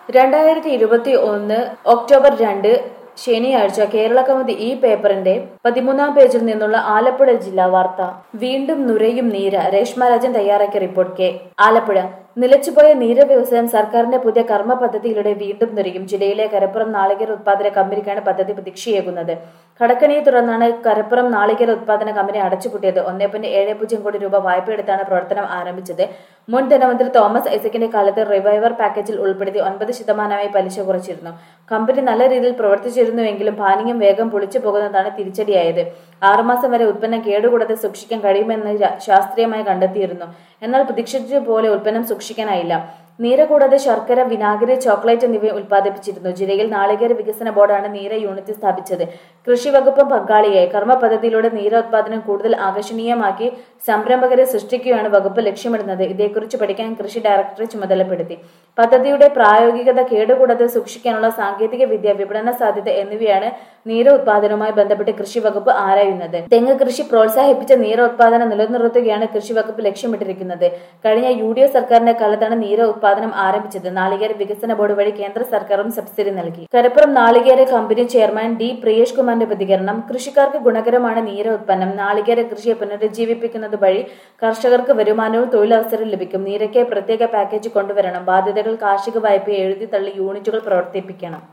രണ്ടായിരത്തി ഇരുപത്തി ഒന്ന് ഒക്ടോബർ രണ്ട് ശനിയാഴ്ച കേരള കൗമുദി ഈ പേപ്പറിന്റെ പതിമൂന്നാം പേജിൽ നിന്നുള്ള ആലപ്പുഴ ജില്ലാ വാർത്ത വീണ്ടും നുരയും നീര രേഷ്മരാജൻ തയ്യാറാക്കിയ റിപ്പോർട്ട് കെ ആലപ്പുഴ നിലച്ചുപോയ നീര വ്യവസായം സർക്കാരിന്റെ പുതിയ കർമ്മ പദ്ധതിയിലൂടെ വീണ്ടും നുരയും ജില്ലയിലെ കരപ്പുറം നാളികേര ഉത്പാദന കമ്പനിക്കാണ് പദ്ധതി പ്രതീക്ഷയേകുന്നത് കടക്കണിയെ തുടർന്നാണ് കരപ്പുറം നാളികേര ഉത്പാദന കമ്പനി അടച്ചുപൂട്ടിയത് ഒന്നേ പോയിന്റ് ഏഴ് പൂജ്യം കോടി രൂപ വായ്പയെടുത്താണ് പ്രവർത്തനം ആരംഭിച്ചത് മുൻ ധനമന്ത്രി തോമസ് ഐസക്കിന്റെ കാലത്ത് റിവൈവർ പാക്കേജിൽ ഉൾപ്പെടുത്തി ഒൻപത് ശതമാനമായി പലിശ കുറച്ചിരുന്നു കമ്പനി നല്ല രീതിയിൽ പ്രവർത്തിച്ചിരുന്നുവെങ്കിലും പാനീയം വേഗം പൊളിച്ചു പോകുന്നതാണ് തിരിച്ചടിയായത് ആറുമാസം വരെ ഉൽപ്പന്നം കേടുകൂടാതെ സൂക്ഷിക്കാൻ കഴിയുമെന്ന് ശാ- ശാസ്ത്രീയമായി കണ്ടെത്തിയിരുന്നു എന്നാൽ പ്രതീക്ഷിച്ചതുപോലെ ഉൽപ്പന്നം സൂക്ഷിക്കാനായില്ല നീര കൂടാതെ ശർക്കര വിനാഗിരി ചോക്ലേറ്റ് എന്നിവ ഉൽപ്പാദിപ്പിച്ചിരുന്നു ജില്ലയിൽ നാളികേര വികസന ബോർഡാണ് നീര യൂണിറ്റ് സ്ഥാപിച്ചത് കൃഷി വകുപ്പും പങ്കാളിയായി കർമ്മ പദ്ധതിയിലൂടെ നീര ഉത്പാദനം കൂടുതൽ ആകർഷണീയമാക്കി സംരംഭകരെ സൃഷ്ടിക്കുകയാണ് വകുപ്പ് ലക്ഷ്യമിടുന്നത് ഇതേക്കുറിച്ച് പഠിക്കാൻ കൃഷി ഡയറക്ടറെ ചുമതലപ്പെടുത്തി പദ്ധതിയുടെ പ്രായോഗികത കേടുകൂടാതെ സൂക്ഷിക്കാനുള്ള സാങ്കേതിക വിദ്യ വിപണന സാധ്യത എന്നിവയാണ് നീര ഉത്പാദനവുമായി ബന്ധപ്പെട്ട് കൃഷി വകുപ്പ് ആരായുന്നത് തെങ്ങ് കൃഷി പ്രോത്സാഹിപ്പിച്ച നീര ഉത്പാദനം നിലനിർത്തുകയാണ് കൃഷി വകുപ്പ് ലക്ഷ്യമിട്ടിരിക്കുന്നത് കഴിഞ്ഞ യു ഡി എഫ് സർക്കാരിന്റെ കാലത്താണ് നീര ഉത്പാദനം ആരംഭിച്ചത് നാളികേര വികസന ബോർഡ് വഴി കേന്ദ്ര സർക്കാരും സബ്സിഡി നൽകി കരപ്പുറം നാളികേര കമ്പനി ചെയർമാൻ ഡി പ്രിയേഷ് കുമാറിന്റെ പ്രതികരണം കൃഷിക്കാർക്ക് ഗുണകരമാണ് നീര ഉത്പന്നം നാളികേര കൃഷിയെ പുനരുജ്ജീവിപ്പിക്കുന്നത് വഴി കർഷകർക്ക് വരുമാനവും തൊഴിലവസരം ലഭിക്കും നീരയ്ക്ക് പ്രത്യേക പാക്കേജ് കൊണ്ടുവരണം ബാധ്യതകൾ കാർഷിക വായ്പ എഴുതി തള്ളി യൂണിറ്റുകൾ പ്രവർത്തിപ്പിക്കണം